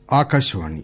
ఆకాశవాణి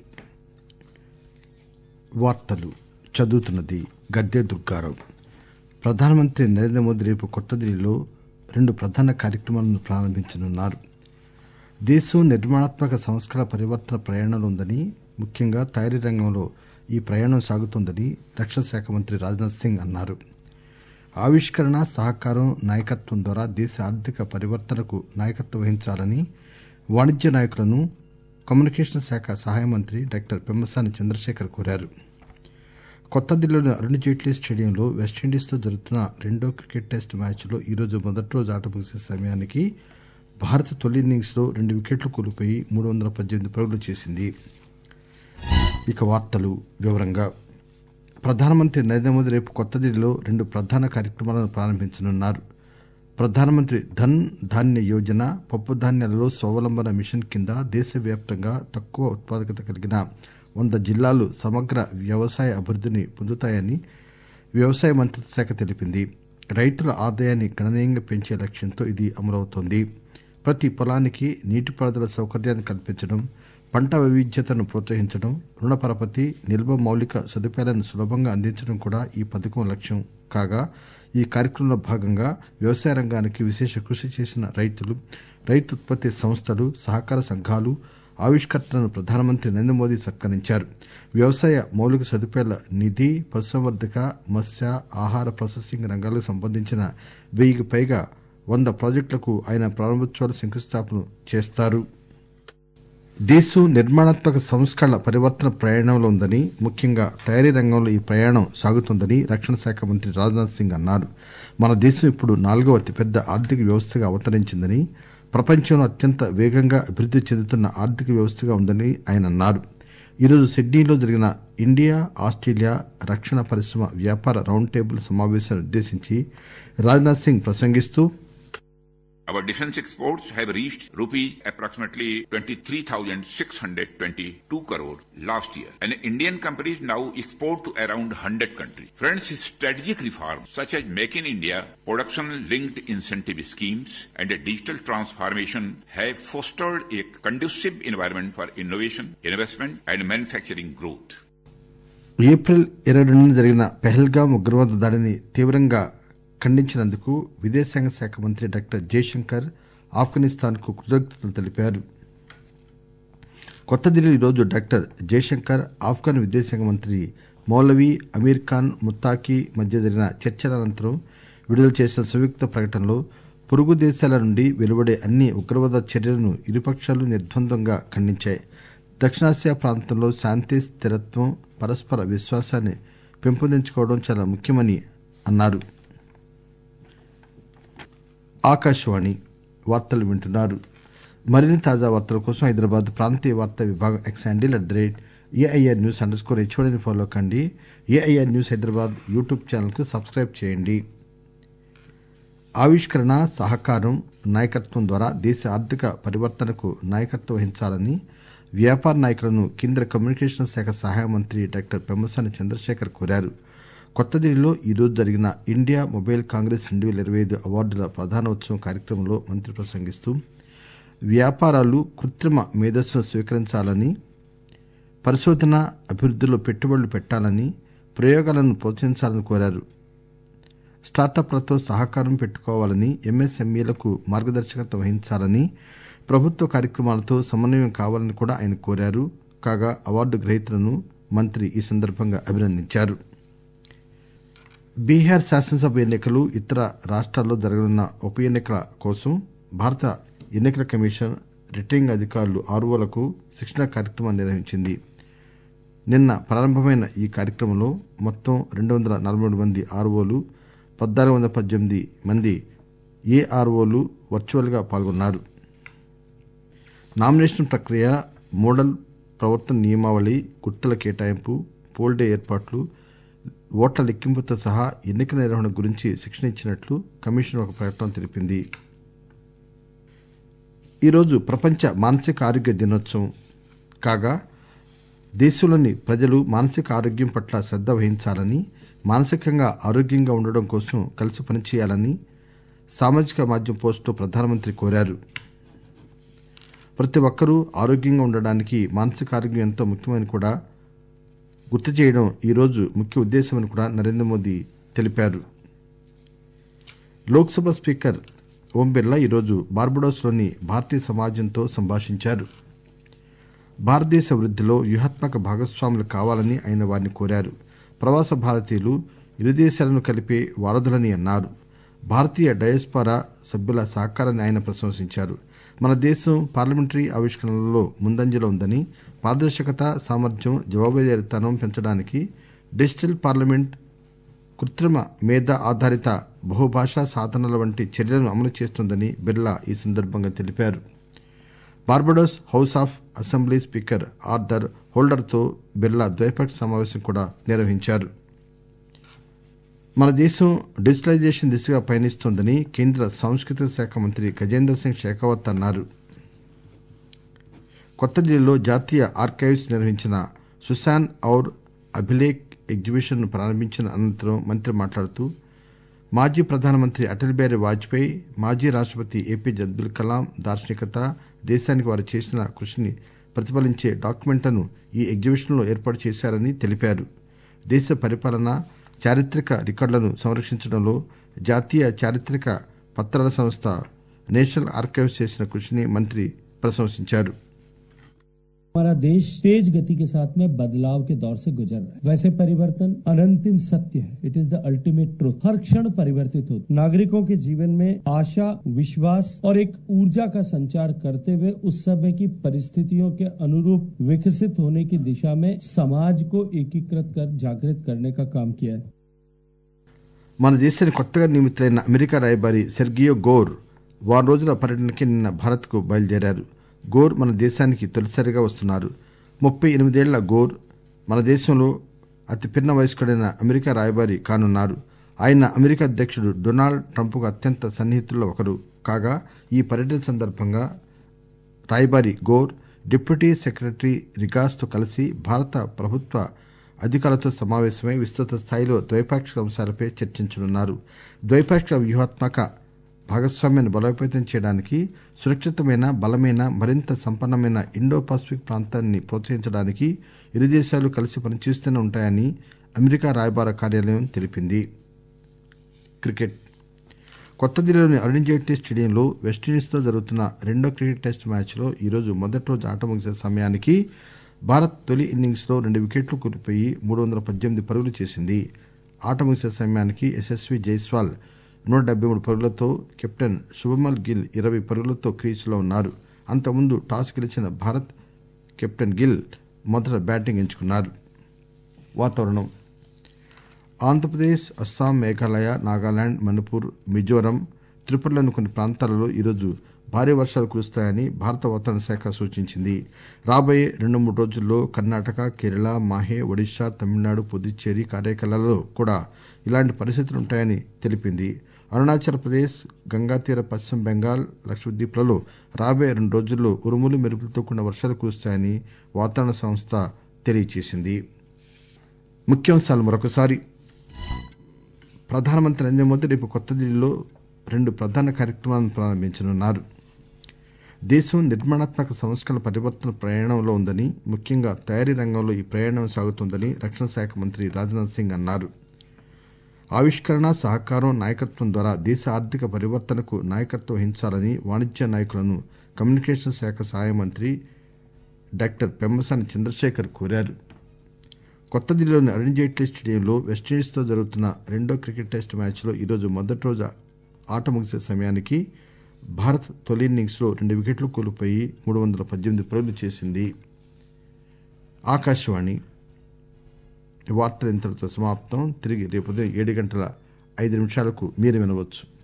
వార్తలు చదువుతున్నది గద్దె దుర్గారావు ప్రధానమంత్రి నరేంద్ర మోదీ రేపు కొత్త ఢిల్లీలో రెండు ప్రధాన కార్యక్రమాలను ప్రారంభించనున్నారు దేశం నిర్మాణాత్మక సంస్కరణ పరివర్తన ప్రయాణంలో ఉందని ముఖ్యంగా తయారీ రంగంలో ఈ ప్రయాణం సాగుతోందని రక్షణ శాఖ మంత్రి రాజ్నాథ్ సింగ్ అన్నారు ఆవిష్కరణ సహకారం నాయకత్వం ద్వారా దేశ ఆర్థిక పరివర్తనకు నాయకత్వం వహించాలని వాణిజ్య నాయకులను కమ్యూనికేషన్ శాఖ సహాయ మంత్రి డాక్టర్ పెమ్మసాని చంద్రశేఖర్ కోరారు కొత్త ఢిల్లీలోని అరుణ్ జైట్లీ స్టేడియంలో వెస్టిండీస్తో జరుగుతున్న రెండో క్రికెట్ టెస్ట్ మ్యాచ్లో ఈరోజు మొదటి రోజు ఆట ముగిసే సమయానికి భారత్ తొలి ఇన్నింగ్స్లో రెండు వికెట్లు కోల్పోయి మూడు వందల పద్దెనిమిది పరుగులు చేసింది ఇక వార్తలు వివరంగా ప్రధానమంత్రి నరేంద్ర మోదీ రేపు కొత్త ఢిల్లీలో రెండు ప్రధాన కార్యక్రమాలను ప్రారంభించనున్నారు ప్రధానమంత్రి ధన్ ధాన్య యోజన పప్పు ధాన్యాలలో స్వావలంబన మిషన్ కింద దేశవ్యాప్తంగా తక్కువ ఉత్పాదకత కలిగిన వంద జిల్లాలు సమగ్ర వ్యవసాయ అభివృద్ధిని పొందుతాయని వ్యవసాయ మంత్రిత్వ శాఖ తెలిపింది రైతుల ఆదాయాన్ని గణనీయంగా పెంచే లక్ష్యంతో ఇది అమలవుతోంది ప్రతి పొలానికి నీటిపారుదల సౌకర్యాన్ని కల్పించడం పంట వైవిధ్యతను ప్రోత్సహించడం రుణ పరపతి నిల్వ మౌలిక సదుపాయాలను సులభంగా అందించడం కూడా ఈ పథకం లక్ష్యం కాగా ఈ కార్యక్రమంలో భాగంగా వ్యవసాయ రంగానికి విశేష కృషి చేసిన రైతులు రైతు ఉత్పత్తి సంస్థలు సహకార సంఘాలు ఆవిష్కర్తలను ప్రధానమంత్రి నరేంద్ర మోదీ సత్కరించారు వ్యవసాయ మౌలిక సదుపాయాల నిధి పశుసంవర్ధక మత్స్య ఆహార ప్రాసెసింగ్ రంగాలకు సంబంధించిన వెయ్యికి పైగా వంద ప్రాజెక్టులకు ఆయన ప్రారంభోత్సవాలు శంకుస్థాపన చేస్తారు దేశం నిర్మాణాత్మక సంస్కరణల పరివర్తన ప్రయాణంలో ఉందని ముఖ్యంగా తయారీ రంగంలో ఈ ప్రయాణం సాగుతోందని రక్షణ శాఖ మంత్రి రాజ్నాథ్ సింగ్ అన్నారు మన దేశం ఇప్పుడు నాలుగవ అతిపెద్ద ఆర్థిక వ్యవస్థగా అవతరించిందని ప్రపంచంలో అత్యంత వేగంగా అభివృద్ది చెందుతున్న ఆర్థిక వ్యవస్థగా ఉందని ఆయన అన్నారు ఈరోజు సిడ్నీలో జరిగిన ఇండియా ఆస్ట్రేలియా రక్షణ పరిశ్రమ వ్యాపార రౌండ్ టేబుల్ సమావేశాన్ని ఉద్దేశించి రాజ్నాథ్ సింగ్ ప్రసంగిస్తూ Our defense exports have reached rupees approximately 23,622 crore last year. And Indian companies now export to around 100 countries. Friends, strategic reforms such as Make in India, production-linked incentive schemes, and a digital transformation have fostered a conducive environment for innovation, investment, and manufacturing growth. April ఇరవై రెండున జరిగిన పెహల్గాం ఉగ్రవాద దాడిని తీవ్రంగా ఖండించినందుకు విదేశాంగ శాఖ మంత్రి doctor Jayashankar Afghanistan కు కృతజ్ఞతలు తెలిపారు కొత్త ఢిల్లీ ఈరోజు డాక్టర్ జయశంకర్ ఆఫ్ఘన్ విదేశాంగ మంత్రి మౌలవీ అమీర్ ఖాన్ ముత్తాకి మధ్య జరిగిన చర్చల అనంతరం విడుదల చేసిన సంయుక్త ప్రకటనలో పొరుగు దేశాల నుండి వెలువడే అన్ని ఉగ్రవాద చర్యలను ఇరుపక్షాలు నిర్ద్వందంగా ఖండించాయి దక్షిణాసియా ప్రాంతంలో శాంతి స్థిరత్వం పరస్పర విశ్వాసాన్ని పెంపొందించుకోవడం చాలా ముఖ్యమని అన్నారు ఆకాశవాణి వార్తలు వింటున్నారు మరిన్ని తాజా వార్తల కోసం హైదరాబాద్ ప్రాంతీయ వార్తా విభాగం X handle at the rate AIR news underscore స్కోర్ హెచ్ఓడిని ఫాలో కండి ఏఐఆర్ న్యూస్ హైదరాబాద్ యూట్యూబ్ ఛానల్కు సబ్స్క్రైబ్ చేయండి ఆవిష్కరణ సహకారం నాయకత్వం ద్వారా దేశ ఆర్థిక పరివర్తనకు నాయకత్వం వహించాలని వ్యాపార నాయకులను కేంద్ర కమ్యూనికేషన్ శాఖ సహాయ మంత్రి డాక్టర్ పెమ్మసాని చంద్రశేఖర్ కోరారు కొత్త ఢిల్లీలో ఈరోజు జరిగిన ఇండియా మొబైల్ కాంగ్రెస్ రెండు వేల ఇరవై ఐదు అవార్డుల ప్రధానోత్సవం కార్యక్రమంలో మంత్రి ప్రసంగిస్తూ వ్యాపారాలు కృత్రిమ మేధస్సును స్వీకరించాలని పరిశోధన అభివృద్ధిలో పెట్టుబడులు పెట్టాలని ప్రయోగాలను ప్రోత్సహించాలని కోరారు స్టార్టప్లతో సహకారం పెట్టుకోవాలని ఎంఎస్ఎంఈలకు మార్గదర్శకత్వం వహించాలని ప్రభుత్వ కార్యక్రమాలతో సమన్వయం కావాలని కూడా ఆయన కోరారు కాగా అవార్డు గ్రహీతలను మంత్రి ఈ సందర్భంగా అభినందించారు బీహార్ శాసనసభ ఎన్నికలు ఇతర రాష్ట్రాల్లో జరగనున్న ఉప ఎన్నికల కోసం భారత ఎన్నికల కమిషన్ రిటర్నింగ్ అధికారులు ఆర్ఓలకు శిక్షణ కార్యక్రమాన్ని నిర్వహించింది నిన్న ప్రారంభమైన ఈ కార్యక్రమంలో మొత్తం రెండు వందల నలభై మూడు మంది ఆర్ఓలు పద్నాలుగు వందల పద్దెనిమిది మంది ఏఆర్ఓలు వర్చువల్గా పాల్గొన్నారు నామినేషన్ ప్రక్రియ మోడల్ ప్రవర్తన నియమావళి గుర్తుల కేటాయింపు పోల్ డే ఏర్పాట్లు ఓట్ల లెక్కింపుతో సహా ఎన్నికల నిర్వహణ గురించి శిక్షణ ఇచ్చినట్లు కమిషన్ ఒక ప్రకటన తెలిపింది ఈరోజు ప్రపంచ మానసిక ఆరోగ్య దినోత్సవం కాగా దేశంలోని ప్రజలు మానసిక ఆరోగ్యం పట్ల శ్రద్ధ వహించాలని మానసికంగా ఆరోగ్యంగా ఉండడం కోసం కలిసి పనిచేయాలని సామాజిక మాధ్యమం పోస్టులో ప్రధానమంత్రి కోరారు ప్రతి ఒక్కరూ ఆరోగ్యంగా ఉండడానికి మానసిక ఆరోగ్యం ఎంతో ముఖ్యమని కూడా గుర్తు చేయడం ఈరోజు ముఖ్య ఉద్దేశమని కూడా నరేంద్ర మోదీ తెలిపారు లోక్సభ స్పీకర్ ఓం బిర్లా ఈరోజు బార్బడోస్లోని భారతీయ సమాజంతో సంభాషించారు భారతదేశ వృద్ధిలో వ్యూహాత్మక భాగస్వాములు కావాలని ఆయన వారిని కోరారు ప్రవాస భారతీయులు ఇరు దేశాలను కలిపే వారధులని అన్నారు భారతీయ డయస్పారా సభ్యుల సహకారాన్ని ఆయన ప్రశంసించారు మన దేశం పార్లమెంటరీ ఆవిష్కరణలలో ముందంజలో ఉందని పారదర్శకత సామర్థ్యం జవాబుదారీతనం పెంచడానికి డిజిటల్ పార్లమెంట్ కృత్రిమ మేధ ఆధారిత బహుభాషా సాధనల వంటి చర్యలను అమలు చేస్తోందని బిర్లా ఈ సందర్భంగా తెలిపారు Barbados House of Assembly Speaker Arthur హోల్డర్తో బిర్లా ద్వైపాక్షిక సమావేశం కూడా నిర్వహించారు మన దేశం డిజిటలైజేషన్ దిశగా పయనిస్తోందని కేంద్ర సాంస్కృతిక శాఖ మంత్రి గజేంద్ర సింగ్ షెకావత్ అన్నారు కొత్త ఢిల్లీలో జాతీయ ఆర్కైవ్స్ నిర్వహించిన సుశాన్ ఔర్ అభిలేఖ్ ఎగ్జిబిషన్ను ప్రారంభించిన అనంతరం మంత్రి మాట్లాడుతూ మాజీ ప్రధానమంత్రి అటల్ బిహారీ వాజ్పేయి మాజీ రాష్టపతి ఏపీజే అబ్దుల్ కలాం దార్శనికత దేశానికి వారు చేసిన కృషిని ప్రతిఫలించే డాక్యుమెంట్లను ఈ ఎగ్జిబిషన్లో ఏర్పాటు చేశారని తెలిపారు దేశ పరిపాలన చారిత్రక రికార్డులను సంరక్షించడంలో జాతీయ చారిత్రక పత్రాల సంస్థ నేషనల్ ఆర్కైవ్స్ చేసిన కృషిని మంత్రి ప్రశంసించారు हमारा देश तेज गति के साथ में बदलाव के दौर से गुजर रहा है वैसे परिवर्तन अनंतिम सत्य है it is the ultimate truth हर क्षण परिवर्तित होता नागरिकों के जीवन में आशा विश्वास और एक ऊर्जा का संचार करते हुए उस समय की परिस्थितियों के अनुरूप विकसित होने की दिशा में समाज को एकीकृत कर जागृत करने का काम किया है మన దేశానికి కొత్తగా నియమితులైన అమెరికా రాయబారి సెర్గియో గోర్ వారం రోజుల పర్యటనకి నిన్న భారత్కు బయలుదేరారు గోర్ మన దేశానికి తొలిసారిగా వస్తున్నారు ముప్పై ఎనిమిదేళ్ల గోర్ మన దేశంలో అతి పిన్న వయస్కుడైన అమెరికా రాయబారి కానున్నారు ఆయన అమెరికా అధ్యక్షుడు డొనాల్డ్ ట్రంప్కు అత్యంత సన్నిహితుల్లో ఒకరు కాగా ఈ పర్యటన సందర్భంగా రాయబారి గోర్ డిప్యూటీ సెక్రటరీ రిగాస్తో కలిసి భారత ప్రభుత్వ అధికారులతో సమావేశమై విస్తృత స్థాయిలో ద్వైపాక్షిక అంశాలపై చర్చించనున్నారు ద్వైపాక్షిక వ్యూహాత్మక భాగస్వామ్యాన్ని బలోపేతం చేయడానికి సురక్షితమైన బలమైన మరింత సంపన్నమైన ఇండో పసిఫిక్ ప్రాంతాన్ని ప్రోత్సహించడానికి ఇరు దేశాలు కలిసి పనిచేస్తూనే ఉంటాయని అమెరికా రాయబార కార్యాలయం తెలిపింది క్రికెట్ కొత్త ఢిల్లీలోని అరుణ్ జైట్లీ స్టేడియంలో వెస్టిండీస్తో జరుగుతున్న రెండో క్రికెట్ టెస్ట్ మ్యాచ్లో ఈరోజు మొదటి రోజు ఆట ముగిసే సమయానికి భారత్ తొలి ఇన్నింగ్స్లో రెండు వికెట్లు కోల్పోయి మూడు వందల పద్దెనిమిది పరుగులు చేసింది ఆట ముగిసే సమయానికి యశస్వి జైస్వాల్ నూట డెబ్బై మూడు పరుగులతో కెప్టెన్ శుభమల్ గిల్ ఇరవై పరుగులతో క్రీజులో ఉన్నారు అంతకుముందు టాస్ గెలిచిన భారత్ కెప్టెన్ గిల్ మొదట బ్యాటింగ్ ఎంచుకున్నారు వాతావరణం ఆంధ్రప్రదేశ్ అస్సాం మేఘాలయ నాగాలాండ్ మణిపూర్ మిజోరం త్రిపురలోని కొన్ని ప్రాంతాలలో ఈరోజు భారీ వర్షాలు కురుస్తాయని భారత వాతావరణ శాఖ సూచించింది రాబోయే రెండు మూడు రోజుల్లో కర్ణాటక కేరళ మాహే ఒడిశా తమిళనాడు పుదుచ్చేరి కారైకలలో కూడా ఇలాంటి పరిస్థితులు ఉంటాయని తెలిపింది అరుణాచల్ ప్రదేశ్ గంగా తీర పశ్చిమ బెంగాల్ లక్షద్వీప్లలో రాబోయే రెండు రోజుల్లో ఉరుములు మెరుపులతో కూడిన వర్షాలు కురుస్తాయని వాతావరణ సంస్థ తెలియజేసింది ముఖ్యాంశాలు మరొకసారి ప్రధానమంత్రి నరేంద్ర మోదీ రేపు కొత్త ఢిల్లీలో రెండు ప్రధాన కార్యక్రమాలను ప్రారంభించనున్నారు దేశం నిర్మాణాత్మక సంస్కరణ పరివర్తన ప్రయాణంలో ఉందని ముఖ్యంగా తయారీ రంగంలో ఈ ప్రయాణం సాగుతోందని రక్షణ శాఖ మంత్రి రాజ్నాథ్ సింగ్ అన్నారు ఆవిష్కరణ సహకారం నాయకత్వం ద్వారా దేశ ఆర్థిక పరివర్తనకు నాయకత్వం వహించాలని వాణిజ్య నాయకులను కమ్యూనికేషన్ శాఖ సహాయ మంత్రి డాక్టర్ పెమ్మసాని చంద్రశేఖర్ కోరారు కొత్త ఢిల్లీలోని అరుణ్ జైట్లీ స్టేడియంలో వెస్టిండీస్తో జరుగుతున్న రెండో క్రికెట్ టెస్ట్ మ్యాచ్లో ఈరోజు మొదటి రోజు ఆట ముగిసే సమయానికి భారత్ తొలి ఇన్నింగ్స్లో రెండు వికెట్లు కోల్పోయి మూడు వందల పద్దెనిమిది పరుగులు చేసింది ఆకాశవాణి ఈ వార్తలు ఇంతటితో సమాప్తం తిరిగి రేపు ఉదయం ఏడు గంటల ఐదు నిమిషాలకు మీరు వినవచ్చు